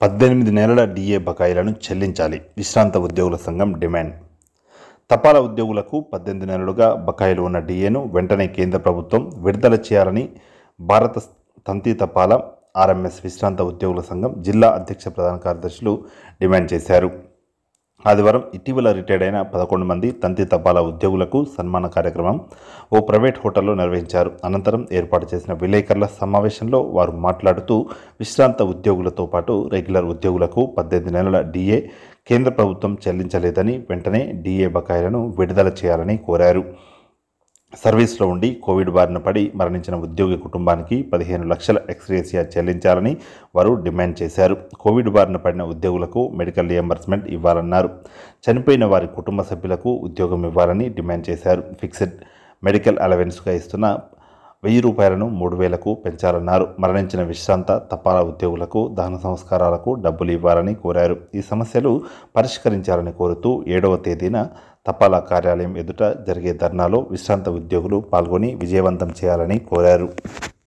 పద్దెనిమిది నెలల డిఏ బకాయిలను చెల్లించాలి విశ్రాంత ఉద్యోగుల సంఘం డిమాండ్ తపాలా ఉద్యోగులకు పద్దెనిమిది నెలలుగా బకాయిలు ఉన్న డిఏను వెంటనే కేంద్ర ప్రభుత్వం విడుదల చేయాలని భారత తంతి తపాలా ఆర్ఎంఎస్ విశ్రాంత ఉద్యోగుల సంఘం జిల్లా అధ్యక్ష ప్రధాన కార్యదర్శులు డిమాండ్ చేశారు ఆదివారం ఇటీవల రిటైర్డ్ అయిన పదకొండు మంది తంతి తపాలా ఉద్యోగులకు సన్మాన కార్యక్రమం ఓ ప్రైవేట్ హోటల్లో నిర్వహించారు అనంతరం ఏర్పాటు చేసిన విలేకరుల సమావేశంలో వారు మాట్లాడుతూ విశ్రాంత ఉద్యోగులతో పాటు రెగ్యులర్ ఉద్యోగులకు పద్దెనిమిది నెలల డిఏ కేంద్ర ప్రభుత్వం చెల్లించలేదని వెంటనే డిఏ బకాయిలను విడుదల చేయాలని కోరారు సర్వీస్లో ఉండి కోవిడ్ బారిన పడి మరణించిన ఉద్యోగి కుటుంబానికి పదిహేను లక్షల ఎక్స్గ్రేసియా చెల్లించాలని వారు డిమాండ్ చేశారు కోవిడ్ బారిన పడిన ఉద్యోగులకు మెడికల్ రియంబర్స్మెంట్ ఇవ్వాలన్నారు చనిపోయిన వారి కుటుంబ సభ్యులకు ఉద్యోగం ఇవ్వాలని డిమాండ్ చేశారు ఫిక్స్డ్ మెడికల్ అలవెన్స్గా ఇస్తున్న వెయ్యి రూపాయలను మూడు వేలకు పెంచాలన్నారు మరణించిన విశ్రాంత తపాలా ఉద్యోగులకు దహన సంస్కారాలకు డబ్బులు ఇవ్వాలని కోరారు ఈ సమస్యలు పరిష్కరించాలని కోరుతూ ఏడవ తేదీన తపాలా కార్యాలయం ఎదుట జరిగే ధర్నాలో విశ్రాంత ఉద్యోగులు పాల్గొని విజయవంతం చేయాలని కోరారు